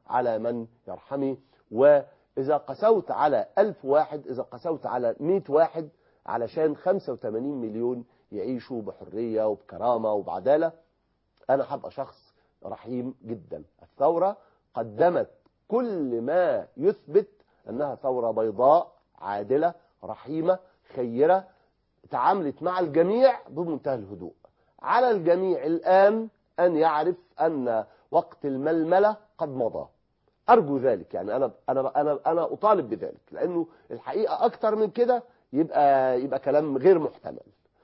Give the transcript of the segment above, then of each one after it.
على من يرحمي وإذا قسوت على ألف واحد إذا قسوت على مئة واحد علشان 85 مليون يعيشوا بحرية وبكرامة وبعدالة أنا هبقى شخص رحيم جدا الثورة قدمت كل ما يثبت أنها ثورة بيضاء عادلة رحيمة خيرة تعاملت مع الجميع بمنتهى الهدوء على الجميع الآن أن يعرف أن وقت الململة قد مضى أرجو ذلك يعني أنا أنا أنا أنا أطالب بذلك لأنه الحقيقة أكتر من كده يبقى يبقى كلام غير محتمل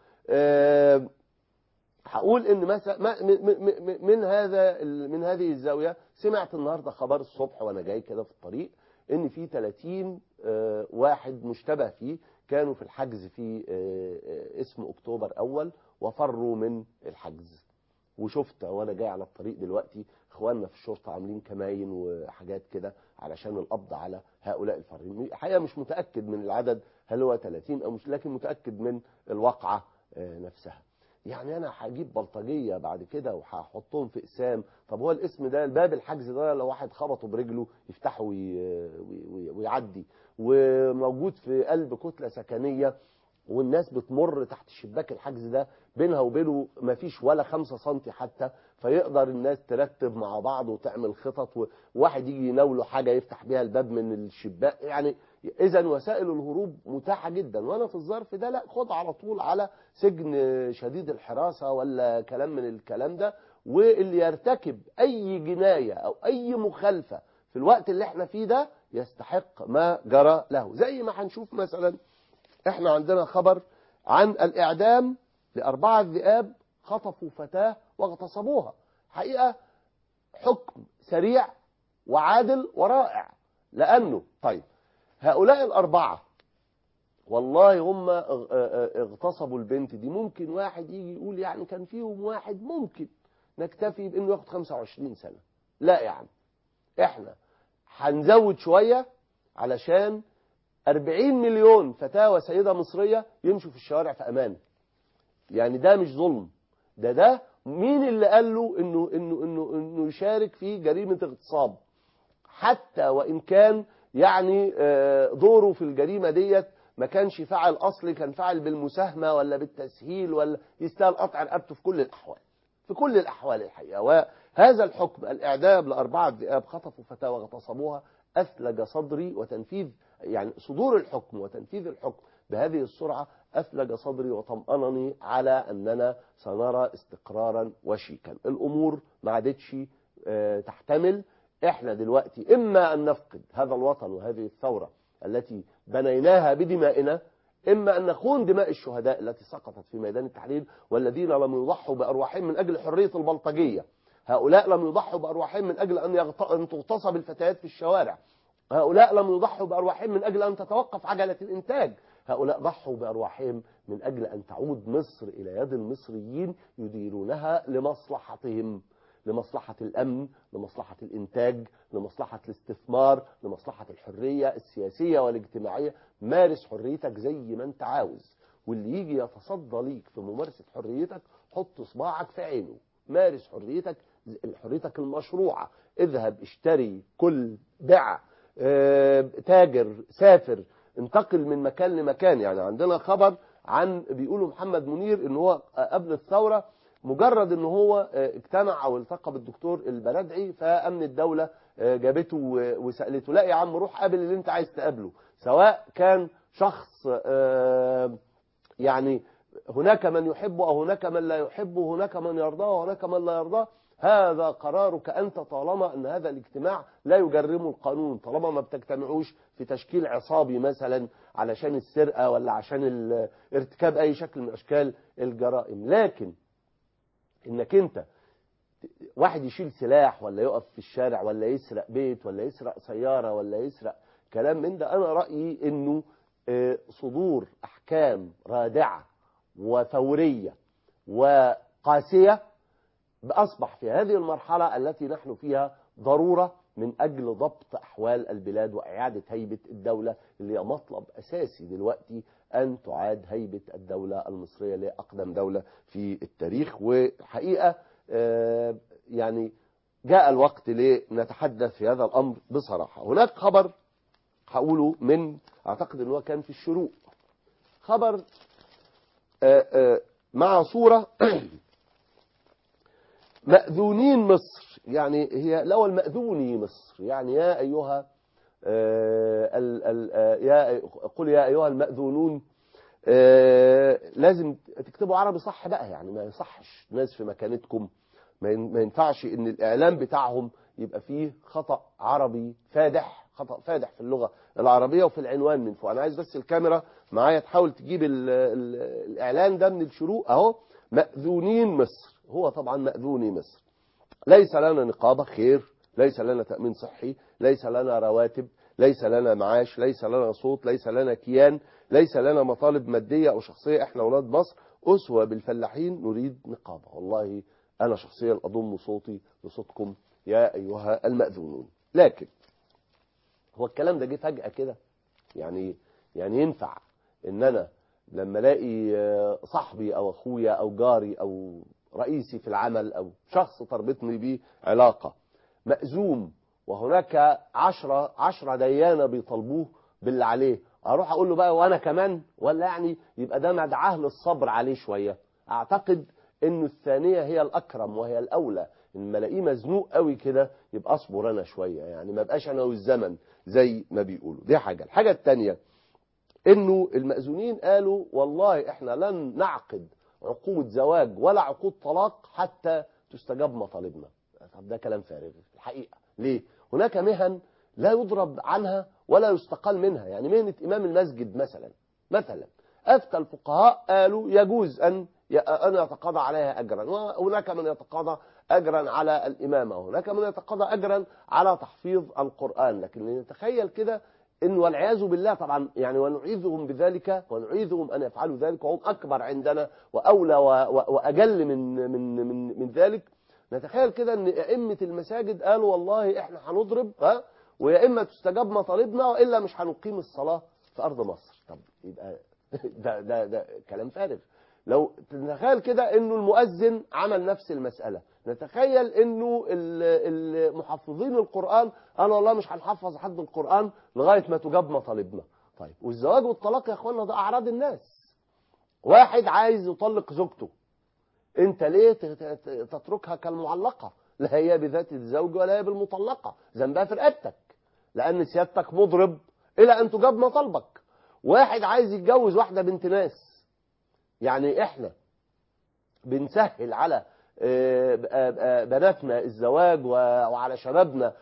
أه هقول ان مثلا من هذا من هذه الزاويه سمعت النهارده خبر الصبح وانا جاي كده في الطريق ان في 30 واحد مشتبه فيه كانوا في الحجز في اسم اكتوبر اول وفروا من الحجز وشفت وانا جاي على الطريق دلوقتي اخواننا في الشرطه عاملين كماين وحاجات كده علشان القبض على هؤلاء الفارين الحقيقه مش متاكد من العدد هل هو 30 او مش لكن متاكد من الواقعه نفسها يعني انا هجيب بلطجيه بعد كده وهحطهم في اقسام طب هو الاسم ده الباب الحجز ده لو واحد خبطه برجله يفتحه ويعدي وموجود في قلب كتله سكنيه والناس بتمر تحت شباك الحجز ده بينها وبينه ما فيش ولا خمسة سنتي حتى فيقدر الناس ترتب مع بعض وتعمل خطط وواحد يجي يناوله حاجة يفتح بيها الباب من الشباك يعني إذا وسائل الهروب متاحة جدا وأنا في الظرف ده لا خد على طول على سجن شديد الحراسة ولا كلام من الكلام ده واللي يرتكب أي جناية أو أي مخالفة في الوقت اللي احنا فيه ده يستحق ما جرى له زي ما هنشوف مثلا احنا عندنا خبر عن الإعدام لأربعة ذئاب خطفوا فتاة واغتصبوها حقيقة حكم سريع وعادل ورائع لأنه طيب هؤلاء الأربعة والله هم اغتصبوا البنت دي ممكن واحد يجي يقول يعني كان فيهم واحد ممكن نكتفي بأنه ياخد 25 سنة لا يعني احنا هنزود شوية علشان 40 مليون فتاة وسيدة مصرية يمشوا في الشوارع في أمان يعني ده مش ظلم ده ده مين اللي قال له انه انه انه انه يشارك في جريمه اغتصاب حتى وان كان يعني دوره في الجريمه ديت ما كانش فعل اصلي كان فعل بالمساهمه ولا بالتسهيل ولا يستاهل قطع رقبته في كل الاحوال في كل الاحوال الحقيقه وهذا الحكم الاعدام لاربعه ذئاب خطفوا فتاه واغتصبوها اثلج صدري وتنفيذ يعني صدور الحكم وتنفيذ الحكم بهذه السرعه أثلج صدري وطمأنني على أننا سنرى استقرارا وشيكا الأمور ما عادتش تحتمل احنا دلوقتي إما أن نفقد هذا الوطن وهذه الثورة التي بنيناها بدمائنا إما أن نخون دماء الشهداء التي سقطت في ميدان التحرير والذين لم يضحوا بأرواحهم من أجل حرية البلطجية هؤلاء لم يضحوا بأرواحهم من أجل أن, يغط... أن تغتصب الفتيات في الشوارع هؤلاء لم يضحوا بأرواحهم من أجل أن تتوقف عجلة الإنتاج هؤلاء ضحوا بأرواحهم من أجل أن تعود مصر إلى يد المصريين يديرونها لمصلحتهم لمصلحة الأمن لمصلحة الإنتاج لمصلحة الاستثمار لمصلحة الحرية السياسية والاجتماعية مارس حريتك زي ما انت عاوز واللي يجي يتصدى ليك في ممارسة حريتك حط صباعك في عينه مارس حريتك حريتك المشروعة اذهب اشتري كل بع اه تاجر سافر انتقل من مكان لمكان يعني عندنا خبر عن بيقولوا محمد منير ان هو قبل الثورة مجرد ان هو اجتمع او التقى بالدكتور البلدعي فامن الدولة جابته وسألته لا يا عم روح قابل اللي انت عايز تقابله سواء كان شخص يعني هناك من يحبه او هناك من لا يحبه هناك من يرضاه وهناك من لا يرضاه هذا قرارك أنت طالما أن هذا الاجتماع لا يجرمه القانون طالما ما بتجتمعوش في تشكيل عصابي مثلا علشان السرقة ولا عشان ارتكاب أي شكل من أشكال الجرائم لكن إنك أنت واحد يشيل سلاح ولا يقف في الشارع ولا يسرق بيت ولا يسرق سيارة ولا يسرق كلام من ده أنا رأيي إنه صدور أحكام رادعة وثورية وقاسية أصبح في هذه المرحلة التي نحن فيها ضرورة من أجل ضبط أحوال البلاد وإعادة هيبة الدولة اللي هي مطلب أساسي دلوقتي أن تعاد هيبة الدولة المصرية اللي هي أقدم دولة في التاريخ وحقيقة يعني جاء الوقت لنتحدث في هذا الأمر بصراحة هناك خبر هقوله من أعتقد أنه كان في الشروق خبر آآ آآ مع صورة مأذونين مصر يعني هي الأول مأذوني مصر يعني يا أيها ال ال يا قل يا أيها المأذونون لازم تكتبوا عربي صح بقى يعني ما يصحش ناس في مكانتكم ما ينفعش ان الإعلام بتاعهم يبقى فيه خطأ عربي فادح خطأ فادح في اللغة العربية وفي العنوان من فوق أنا عايز بس الكاميرا معايا تحاول تجيب ال ال الإعلان ده من الشروق أهو مأذونين مصر هو طبعا مأذوني مصر ليس لنا نقابة خير ليس لنا تأمين صحي ليس لنا رواتب ليس لنا معاش ليس لنا صوت ليس لنا كيان ليس لنا مطالب مادية أو شخصية إحنا أولاد مصر أسوة بالفلاحين نريد نقابة والله أنا شخصيا أضم صوتي لصوتكم يا أيها المأذونون لكن هو الكلام ده جه فجأة كده يعني يعني ينفع ان انا لما الاقي صاحبي او اخويا او جاري او رئيسي في العمل او شخص تربطني بيه علاقة مأزوم وهناك عشرة عشرة ديانة بيطالبوه باللي عليه اروح اقول له بقى وانا كمان ولا يعني يبقى ده مدعاه للصبر عليه شوية اعتقد انه الثانية هي الاكرم وهي الاولى لما الاقيه مزنوق قوي كده يبقى اصبر انا شوية يعني ما بقاش انا والزمن زي ما بيقولوا دي حاجة الحاجة الثانية انه المأذونين قالوا والله احنا لن نعقد عقود زواج ولا عقود طلاق حتى تستجاب مطالبنا طب ده كلام فارغ الحقيقة ليه هناك مهن لا يضرب عنها ولا يستقال منها يعني مهنة امام المسجد مثلا مثلا افتى الفقهاء قالوا يجوز ان أن يتقاضى عليها أجرا وهناك من يتقاضى أجرا على الإمامة وهناك من يتقاضى أجرا على تحفيظ القرآن لكن نتخيل كده إن والعياذ بالله طبعا يعني ونعيذهم بذلك ونعيذهم أن يفعلوا ذلك وهم أكبر عندنا وأولى وأجل من, من, من, من ذلك نتخيل كده أن أئمة المساجد قالوا والله إحنا هنضرب ها ويا إما تستجاب مطالبنا وإلا مش هنقيم الصلاة في أرض مصر طب يبقى ده, ده, ده كلام فارغ لو نتخيل كده انه المؤذن عمل نفس المسألة نتخيل انه المحفظين القرآن قالوا والله مش هنحفظ حد القرآن لغاية ما تجاب مطالبنا طيب والزواج والطلاق يا اخوانا ده اعراض الناس واحد عايز يطلق زوجته انت ليه تتركها كالمعلقة لا هي بذات الزوج ولا هي بالمطلقة ذنبها في رقبتك لان سيادتك مضرب الى ان تجاب مطالبك واحد عايز يتجوز واحدة بنت ناس يعني احنا بنسهل على بناتنا الزواج وعلى شبابنا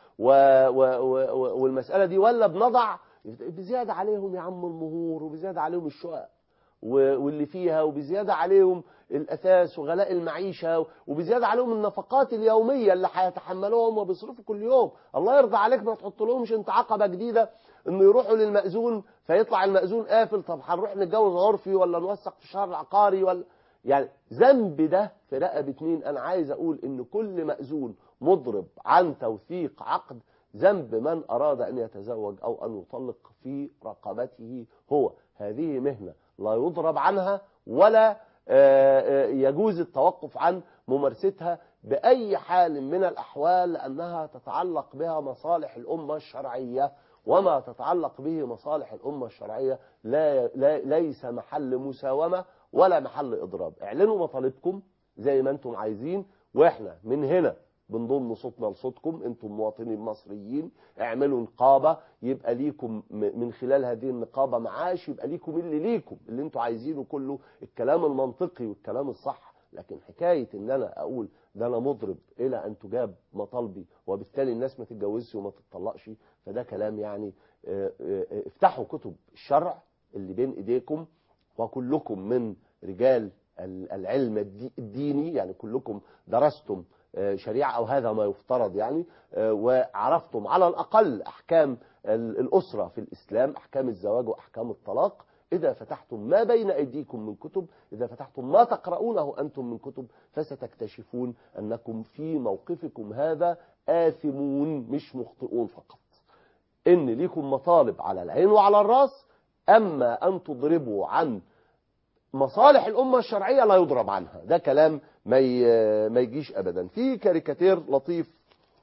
والمسألة دي ولا بنضع بزيادة عليهم يا عم المهور وبزيادة عليهم الشقق واللي فيها وبزيادة عليهم الأثاث وغلاء المعيشة وبزيادة عليهم النفقات اليومية اللي هيتحملوهم وبيصرفوا كل يوم الله يرضى عليك ما تحط لهمش انت عقبة جديدة انه يروحوا للمأذون فيطلع المأذون قافل طب هنروح نتجوز عرفي ولا نوثق في الشهر العقاري ولا يعني ذنب ده في رقبة مين انا عايز اقول ان كل مأذون مضرب عن توثيق عقد ذنب من اراد ان يتزوج او ان يطلق في رقبته هو هذه مهنة لا يضرب عنها ولا يجوز التوقف عن ممارستها بأي حال من الأحوال لأنها تتعلق بها مصالح الأمة الشرعية وما تتعلق به مصالح الأمة الشرعية لا لا ليس محل مساومة ولا محل إضراب اعلنوا مطالبكم زي ما انتم عايزين واحنا من هنا بنضم صوتنا لصوتكم انتم مواطنين مصريين اعملوا نقابة يبقى ليكم من خلال هذه النقابة معاش يبقى ليكم اللي ليكم اللي انتم عايزينه كله الكلام المنطقي والكلام الصح لكن حكاية ان انا اقول ده انا مضرب الى ان تجاب مطالبي وبالتالي الناس ما تتجوزش وما تتطلقش فده كلام يعني افتحوا كتب الشرع اللي بين ايديكم وكلكم من رجال العلم الديني يعني كلكم درستم شريعة أو هذا ما يفترض يعني وعرفتم على الأقل أحكام الأسرة في الإسلام أحكام الزواج وأحكام الطلاق إذا فتحتم ما بين أيديكم من كتب إذا فتحتم ما تقرؤونه أنتم من كتب فستكتشفون أنكم في موقفكم هذا آثمون مش مخطئون فقط إن ليكم مطالب على العين وعلى الراس أما أن تضربوا عن مصالح الأمة الشرعية لا يضرب عنها ده كلام ما ما يجيش أبدا في كاريكاتير لطيف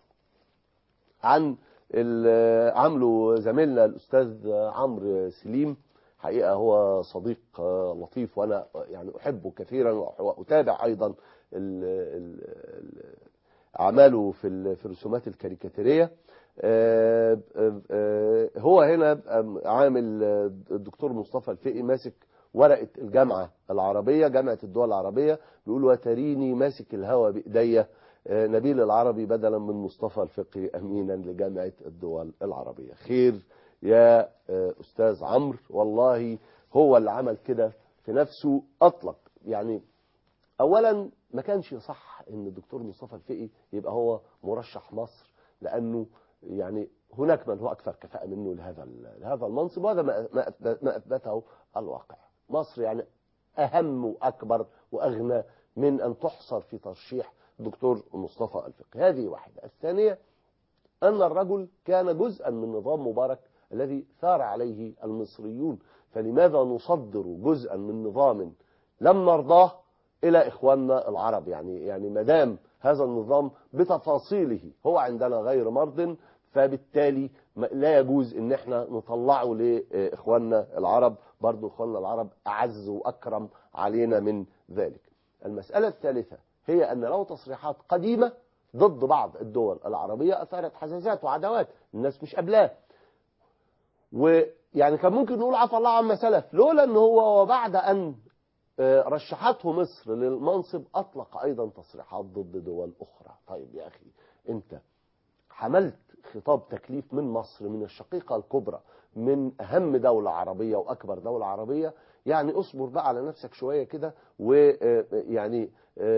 عن ال- عامله زميلنا الاستاذ عمرو سليم حقيقه هو صديق آه، لطيف وانا يعني احبه كثيرا واتابع ايضا ال- ال- ال- اعماله في ال- في الرسومات الكاريكاتيريه آه، آه، آه، هو هنا آم، عامل آه، الدكتور مصطفى الفقي ماسك ورقه الجامعه العربيه جامعه الدول العربيه بيقول وتريني ماسك الهوى بايديا آه، نبيل العربي بدلا من مصطفى الفقي امينا لجامعه الدول العربيه خير يا آه، استاذ عمرو والله هو اللي عمل كده في نفسه اطلق يعني اولا ما كانش صح ان الدكتور مصطفى الفقي يبقى هو مرشح مصر لانه يعني هناك من هو اكثر كفاءه منه لهذا ال- لهذا المنصب وهذا ما ما أثبت- ما اثبته الواقع مصر يعني اهم واكبر واغنى من ان تحصر في ترشيح الدكتور مصطفى الفقي هذه واحده الثانيه أن الرجل كان جزءا من نظام مبارك الذي ثار عليه المصريون فلماذا نصدر جزءا من نظام لم نرضاه إلى إخواننا العرب يعني يعني ما دام هذا النظام بتفاصيله هو عندنا غير مرض فبالتالي ما- لا يجوز ان احنا نطلعه لاخواننا العرب برضو اخواننا العرب اعز واكرم علينا من ذلك المسألة الثالثة هي ان له تصريحات قديمة ضد بعض الدول العربية اثارت حزازات وعداوات الناس مش قبلاه ويعني كان ممكن نقول عفى الله عما سلف لولا ان هو وبعد ان آه، رشحته مصر للمنصب اطلق ايضا تصريحات ضد دول اخرى طيب يا اخي انت حملت خطاب تكليف من مصر من الشقيقة الكبرى من أهم دولة عربية وأكبر دولة عربية يعني اصبر بقى على نفسك شوية كده ويعني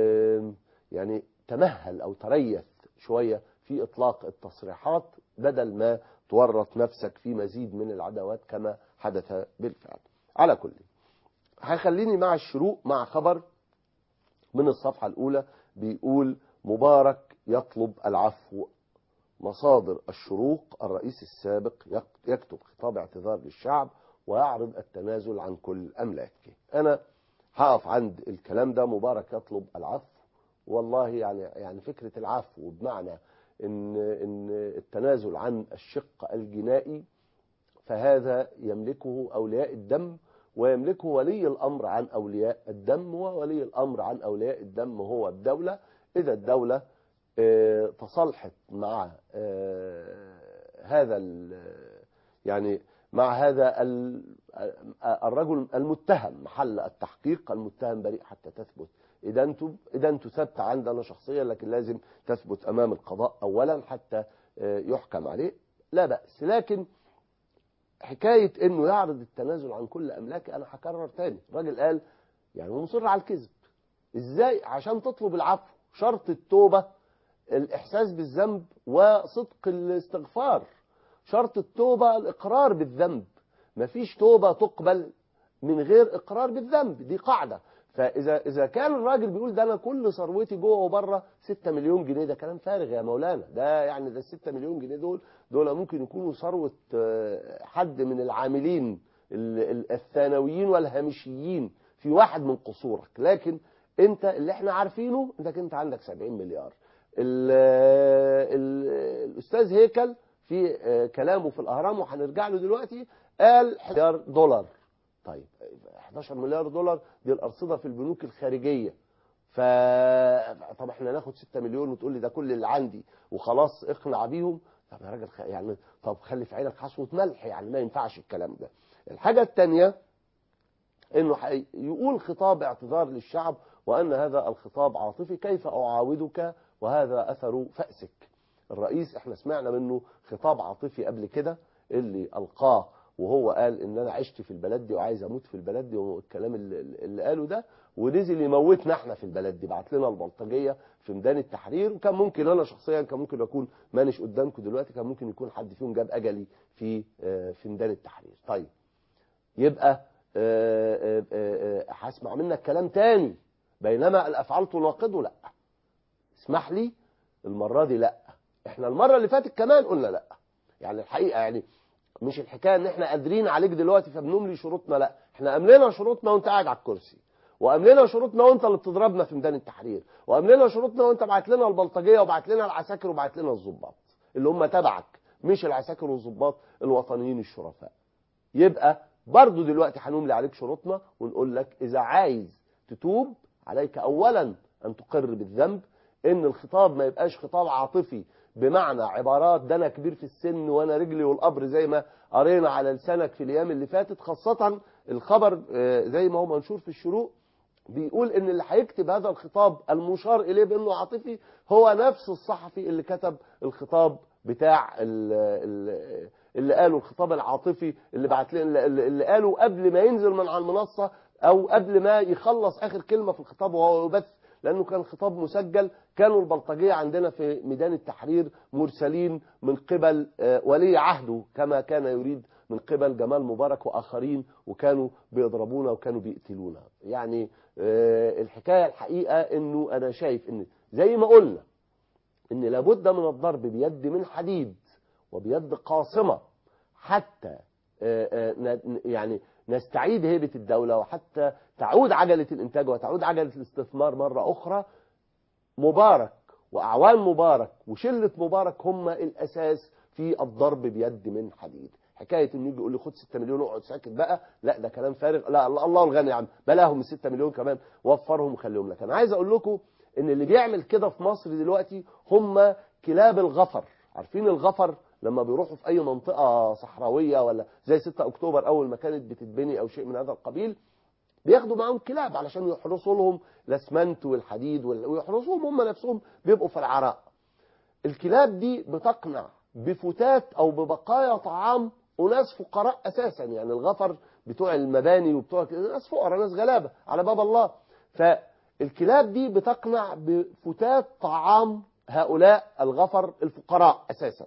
يعني تمهل أو تريث شوية في إطلاق التصريحات بدل ما تورط نفسك في مزيد من العداوات كما حدث بالفعل على كل هخليني مع الشروق مع خبر من الصفحة الأولى بيقول مبارك يطلب العفو مصادر الشروق الرئيس السابق يك- يكتب خطاب اعتذار للشعب ويعرض التنازل عن كل أملاكه أنا هقف عند الكلام ده مبارك يطلب العفو والله يعني يعني فكرة العفو بمعنى إن إن التنازل عن الشق الجنائي فهذا يملكه أولياء الدم ويملكه ولي الأمر عن أولياء الدم وولي الأمر عن أولياء الدم هو الدولة إذا الدولة آه، تصالحت مع آه، هذا ال- يعني مع هذا ال- آه، الرجل المتهم محل التحقيق المتهم بريء حتى تثبت إدانته إدانته ثابتة عندنا شخصيا لكن لازم تثبت أمام القضاء أولا حتى آه، يحكم عليه لا بأس لكن حكاية انه يعرض التنازل عن كل املاكه انا هكرر تاني الراجل قال يعني هو مصر على الكذب ازاي عشان تطلب العفو شرط التوبة الاحساس بالذنب وصدق الاستغفار شرط التوبة الاقرار بالذنب مفيش توبة تقبل من غير اقرار بالذنب دي قاعدة فاذا اذا كان الراجل بيقول ده انا كل ثروتي جوه وبره 6 مليون جنيه ده كلام فارغ يا مولانا ده يعني ده ال 6 مليون جنيه دول دول ممكن يكونوا ثروه آه، حد من العاملين ال- ال- الثانويين والهامشيين في واحد من قصورك لكن انت اللي احنا عارفينه انك انت عندك 70 مليار ال ال الاستاذ هيكل في آه، كلامه في الاهرام وهنرجع له دلوقتي قال مليار دولار طيب 11 مليار دولار دي الارصده في البنوك الخارجيه ف طب احنا ناخد 6 مليون وتقول لي ده كل اللي عندي وخلاص اقنع بيهم طب يا راجل خ... يعني طب خلي في عينك حصوه ملح يعني ما ينفعش الكلام ده الحاجه الثانيه انه حي- يقول خطاب اعتذار للشعب وان هذا الخطاب عاطفي كيف اعاودك وهذا اثر فاسك الرئيس احنا سمعنا منه خطاب عاطفي قبل كده اللي القاه وهو قال ان انا عشت في البلد دي وعايز اموت في البلد دي والكلام اللي, اللي قاله ده ونزل يموتنا احنا في البلد دي بعت لنا البلطجيه في ميدان التحرير وكان ممكن انا شخصيا كان ممكن اكون مانيش قدامكم دلوقتي كان ممكن يكون حد فيهم جاب اجلي في آه، في ميدان التحرير طيب يبقى آه، آه، آه، آه، هسمع منك كلام تاني بينما الافعال تناقضه لا اسمح لي المره دي لا احنا المره اللي فاتت كمان قلنا لا يعني الحقيقه يعني مش الحكايه ان احنا قادرين عليك دلوقتي فبنملي شروطنا لا احنا املينا شروطنا وانت قاعد على الكرسي واملينا شروطنا وانت اللي بتضربنا في ميدان التحرير واملينا شروطنا وانت بعت لنا البلطجيه وبعت لنا العساكر وبعت لنا الضباط اللي هم تبعك مش العساكر والضباط الوطنيين الشرفاء يبقى برضو دلوقتي هنملي عليك شروطنا ونقول لك إذا عايز تتوب عليك أولا أن تقر بالذنب إن الخطاب ما يبقاش خطاب عاطفي بمعنى عبارات ده أنا كبير في السن وأنا رجلي والقبر زي ما قرينا على لسانك في الأيام اللي فاتت خاصة الخبر آه، زي ما هو منشور في الشروق بيقول ان اللي هيكتب هذا الخطاب المشار اليه بانه عاطفي هو نفس الصحفي اللي كتب الخطاب بتاع ال- ال- اللي قاله الخطاب العاطفي اللي بعت لنا اللي اللي قاله قبل ما ينزل من على المنصه او قبل ما يخلص اخر كلمه في الخطاب وهو يبث لانه كان خطاب مسجل كانوا البلطجيه عندنا في ميدان التحرير مرسلين من قبل آه، ولي عهده كما كان يريد من قبل جمال مبارك واخرين وكانوا بيضربونا وكانوا بيقتلونا يعني آه، الحكايه الحقيقه انه انا شايف ان زي ما قلنا ان لابد من الضرب بيد من حديد وبيد قاصمه حتى آه، آه، ن- يعني نستعيد هيبه الدوله وحتى تعود عجله الانتاج وتعود عجله الاستثمار مره اخرى مبارك واعوان مبارك وشله مبارك هم الاساس في الضرب بيد من حديد حكايه انه يجي يقول لي خد 6 مليون واقعد ساكت بقى لا ده كلام فارغ لا الله الله الغني يا عم بلاهم ال 6 مليون كمان وفرهم وخليهم لك انا عايز اقول لكم ان اللي بيعمل كده في مصر دلوقتي هم كلاب الغفر عارفين الغفر لما بيروحوا في اي منطقه صحراويه ولا زي 6 اكتوبر اول ما كانت بتتبني او شيء من هذا القبيل بياخدوا معاهم كلاب علشان يحرسوا لهم الاسمنت والحديد وال- ويحرسوهم هم نفسهم بيبقوا في العراء الكلاب دي بتقنع بفتات او ببقايا طعام وناس فقراء اساسا يعني الغفر بتوع المباني وبتوع كده ناس فقراء ناس غلابه على باب الله فالكلاب دي بتقنع بفتات طعام هؤلاء الغفر الفقراء اساسا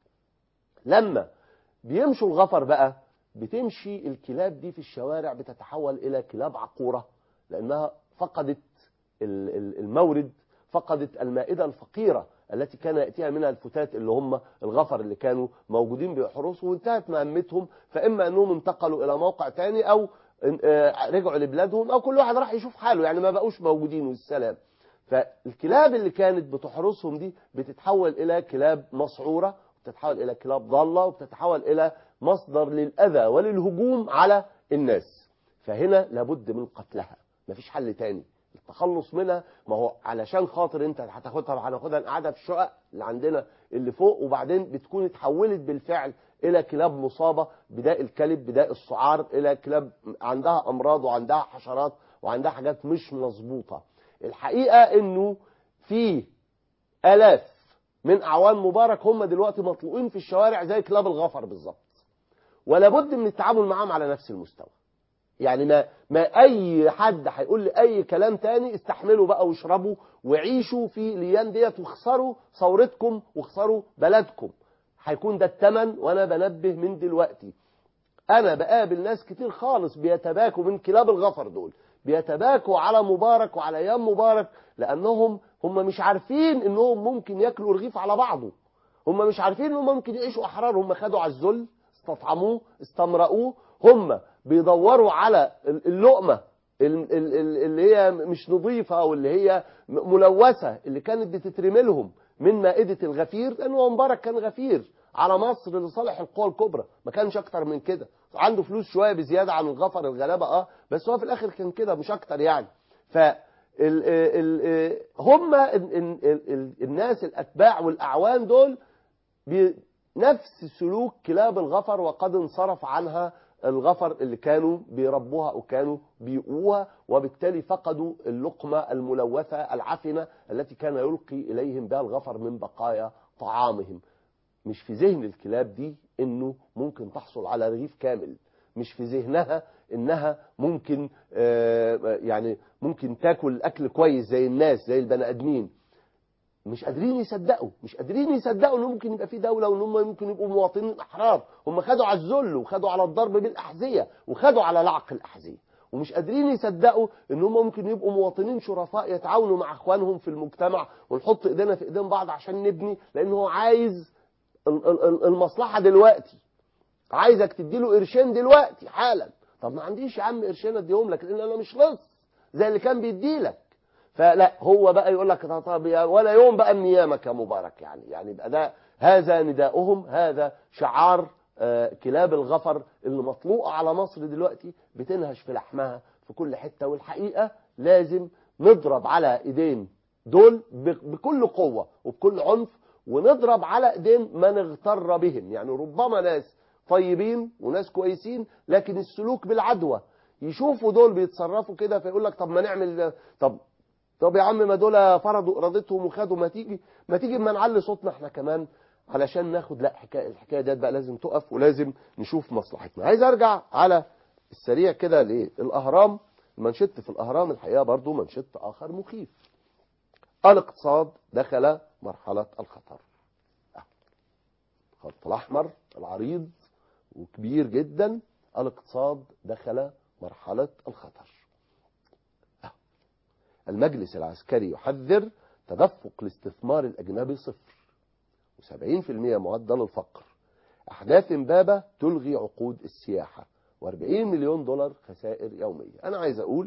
لما بيمشوا الغفر بقى بتمشي الكلاب دي في الشوارع بتتحول الى كلاب عقوره لانها فقدت ال- ال- المورد فقدت المائده الفقيره التي كان ياتيها منها الفتات اللي هم الغفر اللي كانوا موجودين بيحرسوا وانتهت مهمتهم فاما انهم انتقلوا الى موقع تاني او ان- آه، رجعوا لبلادهم او كل واحد راح يشوف حاله يعني ما بقوش موجودين والسلام فالكلاب اللي كانت بتحرسهم دي بتتحول الى كلاب مسعوره بتتحول الى كلاب ضاله وبتتحول الى مصدر للاذى وللهجوم على الناس فهنا لابد من قتلها مفيش حل تاني التخلص منها ما هو علشان خاطر انت هتاخدها هناخدها نقعدها في الشقق اللي عندنا اللي فوق وبعدين بتكون اتحولت بالفعل الى كلاب مصابه بداء الكلب بداء السعار الى كلاب عندها امراض وعندها حشرات وعندها حاجات مش مظبوطه الحقيقه انه في الاف من اعوان مبارك هم دلوقتي مطلوقين في الشوارع زي كلاب الغفر بالظبط ولا بد من التعامل معاهم على نفس المستوى يعني ما ما اي حد هيقول لي اي كلام تاني استحملوا بقى واشربوا وعيشوا في الايام ديت واخسروا ثورتكم واخسروا بلدكم هيكون ده الثمن وانا بنبه من دلوقتي انا بقابل ناس كتير خالص بيتباكوا من كلاب الغفر دول بيتباكوا على مبارك وعلى ايام مبارك لانهم هم مش عارفين انهم ممكن ياكلوا رغيف على بعضه هم مش عارفين انهم ممكن يعيشوا احرار هم خدوا على الذل استطعموه استمرأوه هم بيدوروا على اللقمة ال- ال- ال- اللي هي مش نظيفة أو اللي هي ملوثة اللي كانت بتترمي لهم من مائدة الغفير لأنه هو مبارك كان غفير على مصر لصالح القوى الكبرى ما كانش أكتر من كده عنده فلوس شوية بزيادة عن الغفر الغلابة اه بس هو في الآخر كان كده مش أكتر يعني ف ال ال هم ال ال ال الناس الأتباع والأعوان دول بنفس سلوك كلاب الغفر وقد انصرف عنها الغفر اللي كانوا بيربوها او كانوا بيقوها وبالتالي فقدوا اللقمه الملوثه العفنه التي كان يلقي اليهم بها الغفر من بقايا طعامهم مش في ذهن الكلاب دي انه ممكن تحصل على رغيف كامل مش في ذهنها انها ممكن آه، يعني ممكن تاكل اكل كويس زي الناس زي البني ادمين مش قادرين يصدقوا مش قادرين يصدقوا ان ممكن يبقى في دوله وان هم ممكن يبقوا مواطنين احرار هم خدوا على الذل وخدوا على الضرب بالاحذيه وخدوا على لعق الاحذيه ومش قادرين يصدقوا ان هم ممكن يبقوا مواطنين شرفاء يتعاونوا مع اخوانهم في المجتمع ونحط ايدينا في ايدين بعض عشان نبني لان هو عايز ال- ال- ال- المصلحه دلوقتي عايزك تديله قرشين دلوقتي حالا طب ما عنديش يا عم قرشين اديهم لك لان انا مش لص زي اللي كان بيديلك فلا هو بقى يقول لك طب يا- ولا يوم بقى من ايامك يا مبارك يعني يعني يبقى ده هذا نداؤهم هذا شعار آه، كلاب الغفر اللي مطلوقه على مصر دلوقتي بتنهش في لحمها في كل حته والحقيقه لازم نضرب على ايدين دول ب- بكل قوه وبكل عنف ونضرب على ايدين من اغتر بهم يعني ربما ناس طيبين وناس كويسين لكن السلوك بالعدوى يشوفوا دول بيتصرفوا كده فيقول لك طب ما نعمل طب طب يا عم ما دول فرضوا ارادتهم وخدوا ما تيجي ما تيجي ما نعلي صوتنا احنا كمان علشان ناخد لا حكايه الحكايه ديت بقى لازم تقف ولازم نشوف مصلحتنا عايز ارجع على السريع كده للاهرام المنشط في الاهرام الحقيقه برضو منشط اخر مخيف الاقتصاد دخل مرحله الخطر الخط الاحمر العريض وكبير جدا الاقتصاد دخل مرحله الخطر المجلس العسكري يحذر تدفق الاستثمار الأجنبي صفر و70% معدل الفقر أحداث إمبابة تلغي عقود السياحة و40 مليون دولار خسائر يومية أنا عايز أقول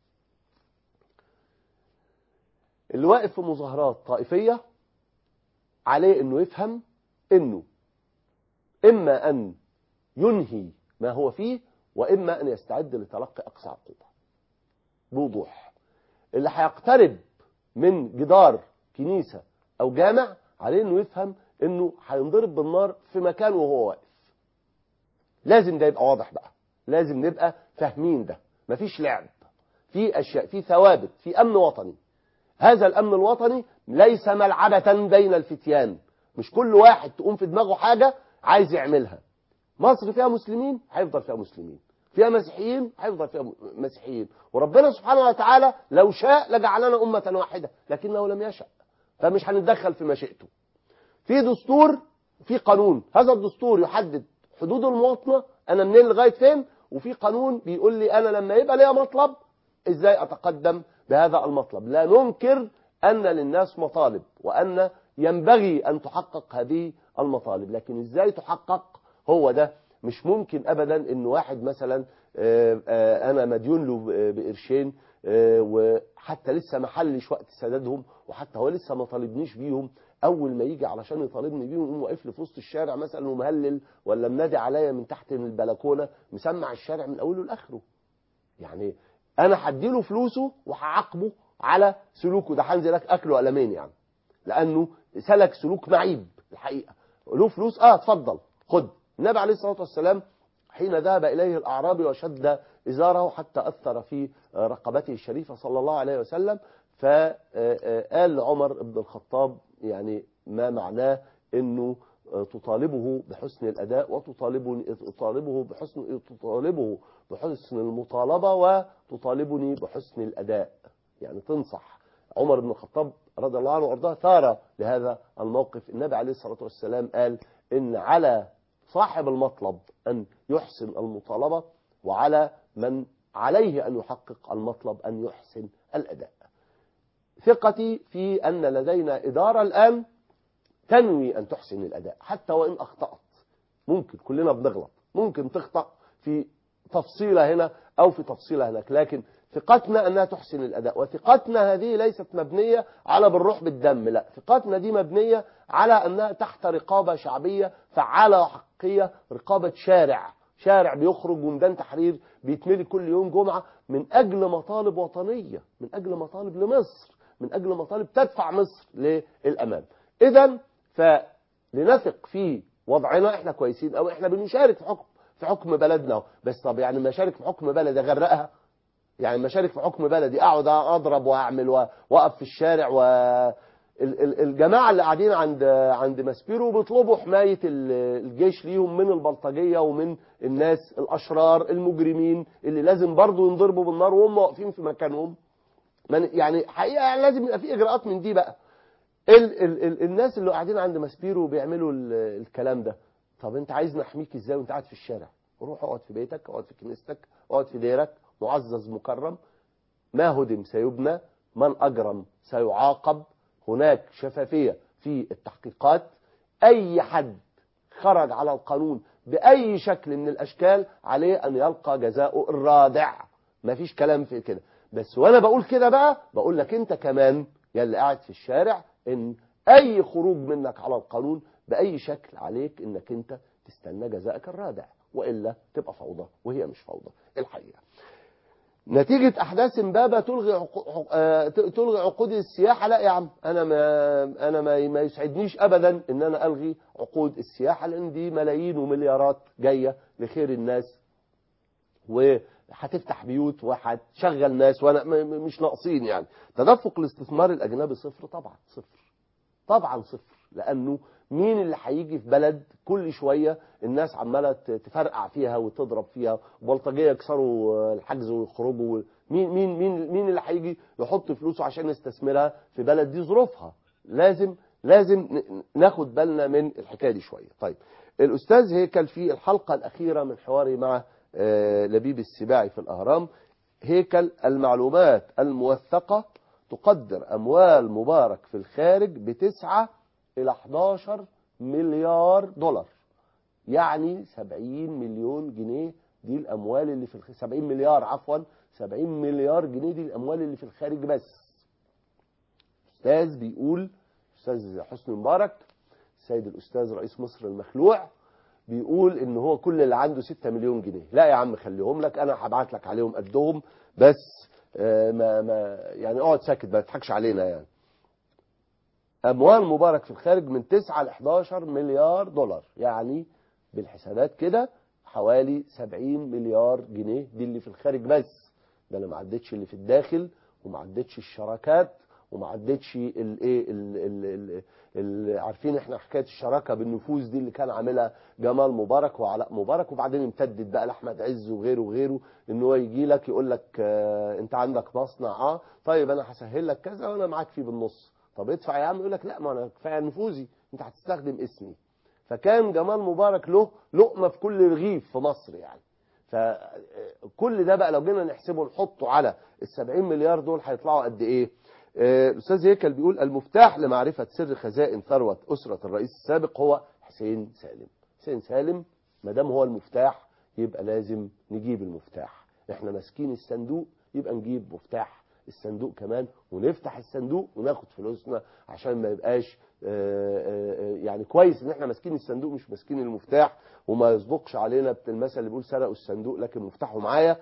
اللي واقف في مظاهرات طائفية عليه أنه يفهم أنه إما أن ينهي ما هو فيه وإما أن يستعد لتلقي أقصى عقوبة بوضوح اللي هيقترب من جدار كنيسة أو جامع عليه أنه يفهم أنه هينضرب بالنار في مكان وهو واقف لازم ده يبقى واضح بقى لازم نبقى فاهمين ده مفيش لعب في أشياء في ثوابت في أمن وطني هذا الأمن الوطني ليس ملعبة بين الفتيان مش كل واحد تقوم في دماغه حاجة عايز يعملها مصر فيها مسلمين هيفضل فيها مسلمين فيها مسيحيين هيفضل فيها مسيحيين وربنا سبحانه وتعالى لو شاء لجعلنا أمة واحدة لكنه لم يشاء فمش هنتدخل في مشيئته في دستور في قانون هذا الدستور يحدد حدود المواطنة أنا منين لغاية فين وفي قانون بيقول لي أنا لما يبقى ليا مطلب إزاي أتقدم بهذا المطلب لا ننكر أن للناس مطالب وأن ينبغي أن تحقق هذه المطالب لكن إزاي تحقق هو ده مش ممكن أبدا أن واحد مثلا آه، آه، أنا مديون له ب- بقرشين آه، وحتى لسه ما حلش وقت سدادهم وحتى هو لسه ما طالبنيش بيهم اول ما يجي علشان يطالبني بيهم يقوم واقف لي في وسط الشارع مثلا ومهلل ولا منادي عليا من تحت من البلكونه مسمع الشارع من اوله لاخره يعني انا هديله فلوسه وهعاقبه على سلوكه ده هنزل اكله قلمين يعني لانه سلك سلوك معيب الحقيقه له فلوس اه اتفضل خد النبي عليه الصلاه والسلام حين ذهب اليه الاعرابي وشد ازاره حتى اثر في رقبته الشريفه صلى الله عليه وسلم فقال لعمر بن الخطاب يعني ما معناه انه تطالبه بحسن الاداء وتطالبني تطالبه بحسن تطالبه بحسن المطالبه وتطالبني بحسن الاداء يعني تنصح عمر بن الخطاب رضي الله عنه وارضاه ثار لهذا الموقف النبي عليه الصلاه والسلام قال ان على صاحب المطلب ان يحسن المطالبه وعلى من عليه ان يحقق المطلب ان يحسن الاداء ثقتي في ان لدينا اداره الان تنوي أن تحسن الأداء حتى وإن أخطأت ممكن كلنا بنغلط ممكن تخطأ في تفصيلة هنا أو في تفصيلة هناك لكن ثقتنا أنها تحسن الأداء وثقتنا هذه ليست مبنية على بالروح بالدم لا ثقتنا دي مبنية على أنها تحت رقابة شعبية فعالة وحقيقية رقابة شارع شارع بيخرج وميدان تحرير بيتملي كل يوم جمعة من أجل مطالب وطنية من أجل مطالب لمصر من أجل مطالب تدفع مصر للأمام إذا فلنثق في وضعنا احنا كويسين او احنا بنشارك في حكم في حكم بلدنا بس طب يعني ما اشارك في حكم بلد اغرقها يعني ما اشارك في حكم بلدي اقعد اضرب واعمل واقف في الشارع و الجماعه اللي قاعدين عند عند ماسبيرو بيطلبوا حمايه الجيش ليهم من البلطجيه ومن الناس الاشرار المجرمين اللي لازم برضه ينضربوا بالنار وهم واقفين في مكانهم يعني حقيقه يعني لازم يبقى في اجراءات من دي بقى ال ال ال الناس اللي قاعدين عند ماسبيرو بيعملوا الكلام ده طب انت عايز نحميك ازاي وانت قاعد في الشارع روح اقعد في بيتك اقعد في كنيستك اقعد في ديرك معزز مكرم ما هدم سيبنى من اجرم سيعاقب هناك شفافية في التحقيقات اي حد خرج على القانون باي شكل من الاشكال عليه ان يلقى جزاؤه الرادع ما فيش كلام في كده بس وانا بقول كده بقى بقول لك انت كمان يا اللي قاعد في الشارع ان اي خروج منك على القانون باي شكل عليك انك انت تستنى جزائك الرادع والا تبقى فوضى وهي مش فوضى الحقيقه نتيجة أحداث إمبابة تلغي عقو... آه، تلغي عقود السياحة لا يا عم أنا ما أنا ما, ما يسعدنيش أبدا إن أنا ألغي عقود السياحة لأن دي ملايين ومليارات جاية لخير الناس وهتفتح بيوت وهتشغل ناس وأنا م- م- مش ناقصين يعني تدفق الاستثمار الأجنبي صفر طبعا صفر طبعا صفر لأنه مين اللي هيجي في بلد كل شوية الناس عمالة ت- تفرقع فيها وتضرب فيها وبلطجية يكسروا الحجز ويخرجوا مين مين مين مين اللي هيجي يحط فلوسه عشان يستثمرها في بلد دي ظروفها لازم لازم ن- ناخد بالنا من الحكاية دي شوية طيب الأستاذ هيكل في الحلقة الأخيرة من حواري مع آه، لبيب السباعي في الأهرام هيكل المعلومات الموثقة تقدر أموال مبارك في الخارج بتسعة إلى 11 مليار دولار يعني 70 مليون جنيه دي الأموال اللي في الخ... 70 مليار عفوا 70 مليار جنيه دي الأموال اللي في الخارج بس أستاذ بيقول أستاذ حسني مبارك السيد الأستاذ رئيس مصر المخلوع بيقول ان هو كل اللي عنده 6 مليون جنيه لا يا عم خليهم لك انا هبعت لك عليهم قدهم بس آه، ما ما يعني اقعد ساكت ما تضحكش علينا يعني اموال مبارك في الخارج من 9 ل 11 مليار دولار يعني بالحسابات كده حوالي 70 مليار جنيه دي اللي في الخارج بس ده انا ما عدتش اللي في الداخل وما عدتش الشراكات وما عدتش الايه ال- ال- ال- ال- عارفين احنا حكايه الشراكه بالنفوذ دي اللي كان عاملها جمال مبارك وعلاء مبارك وبعدين امتدت بقى لاحمد عز وغيره وغيره ان هو يجي لك يقول لك آه انت عندك مصنع اه طيب انا هسهل لك كذا وانا معاك فيه بالنص طب ادفع يا عم يقول لك لا ما انا كفايه نفوذي انت هتستخدم اسمي فكان جمال مبارك له لقمه في كل رغيف في مصر يعني فكل ده بقى لو جينا نحسبه نحطه على ال 70 مليار دول هيطلعوا قد ايه؟ آه، الاستاذ هيكل بيقول المفتاح لمعرفه سر خزائن ثروه اسره الرئيس السابق هو حسين سالم. حسين سالم ما دام هو المفتاح يبقى لازم نجيب المفتاح. احنا ماسكين الصندوق يبقى نجيب مفتاح الصندوق كمان ونفتح الصندوق وناخد فلوسنا عشان ما يبقاش آه، آه، يعني كويس ان احنا ماسكين الصندوق مش ماسكين المفتاح وما يصدقش علينا المثل اللي بيقول سرقوا الصندوق لكن مفتاحه معايا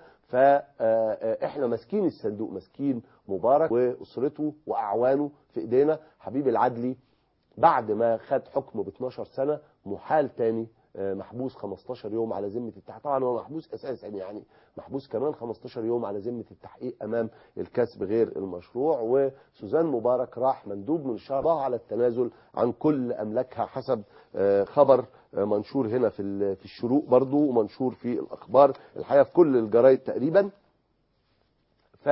فاحنا ماسكين الصندوق ماسكين مبارك واسرته واعوانه في ايدينا حبيب العدلي بعد ما خد حكم ب 12 سنه محال تاني آه، محبوس 15 يوم على ذمه التحقيق طبعا هو محبوس اساسا يعني محبوس كمان 15 يوم على ذمه التحقيق امام الكسب غير المشروع وسوزان مبارك راح مندوب من شهرها على التنازل عن كل املاكها حسب آه، خبر آه، منشور هنا في ال- في الشروق برضو ومنشور في الاخبار الحقيقه في كل الجرايد تقريبا ف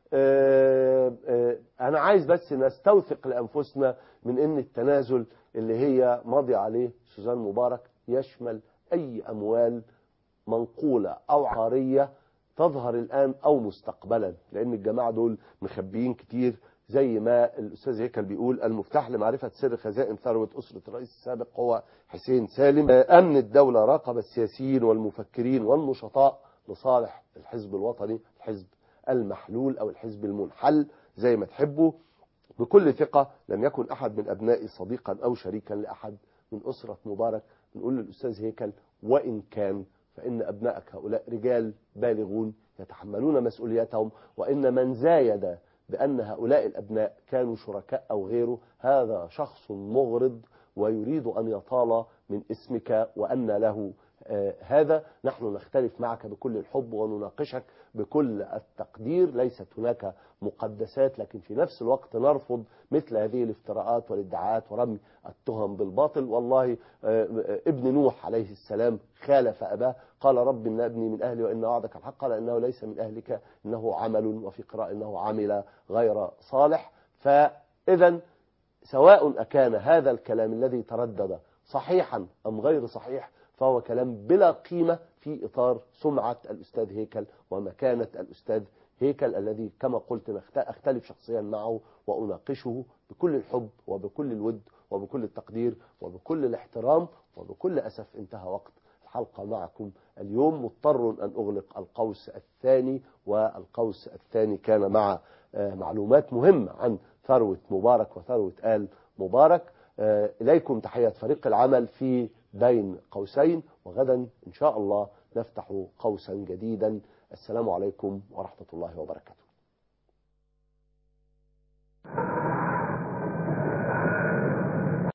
آه، آه، انا عايز بس نستوثق لانفسنا من ان التنازل اللي هي ماضي عليه سوزان مبارك يشمل اي اموال منقوله او عقاريه تظهر الان او مستقبلا لان الجماعه دول مخبيين كتير زي ما الاستاذ هيكل بيقول المفتاح لمعرفه سر خزائن ثروه اسره الرئيس السابق هو حسين سالم آه، امن الدوله راقب السياسيين والمفكرين والنشطاء لصالح الحزب الوطني الحزب المحلول او الحزب المنحل زي ما تحبوا بكل ثقة لم يكن أحد من أبنائي صديقا أو شريكا لأحد من أسرة مبارك نقول للأستاذ هيكل وإن كان فإن أبنائك هؤلاء رجال بالغون يتحملون مسؤوليتهم وإن من زايد بأن هؤلاء الأبناء كانوا شركاء أو غيره هذا شخص مغرض ويريد أن يطال من اسمك وأن له آه، هذا نحن نختلف معك بكل الحب ونناقشك بكل التقدير ليست هناك مقدسات لكن في نفس الوقت نرفض مثل هذه الافتراءات والادعاءات ورمي التهم بالباطل والله آه، آه، ابن نوح عليه السلام خالف أباه قال رب إن ابني من أهلي وإن وعدك الحق قال إنه ليس من أهلك إنه عمل وفي قراءة إنه عمل غير صالح فإذا سواء أكان هذا الكلام الذي تردد صحيحا أم غير صحيح فهو كلام بلا قيمة في إطار سمعة الأستاذ هيكل ومكانة الأستاذ هيكل الذي كما قلت نخت- أختلف شخصيا معه وأناقشه بكل الحب وبكل الود وبكل التقدير وبكل الاحترام وبكل أسف انتهى وقت الحلقة معكم اليوم مضطر أن أغلق القوس الثاني والقوس الثاني كان مع معلومات مهمة عن ثروة مبارك وثروة آل مبارك إليكم تحية فريق العمل في بين قوسين وغدا إن شاء الله نفتح قوسا جديدا السلام عليكم ورحمة الله وبركاته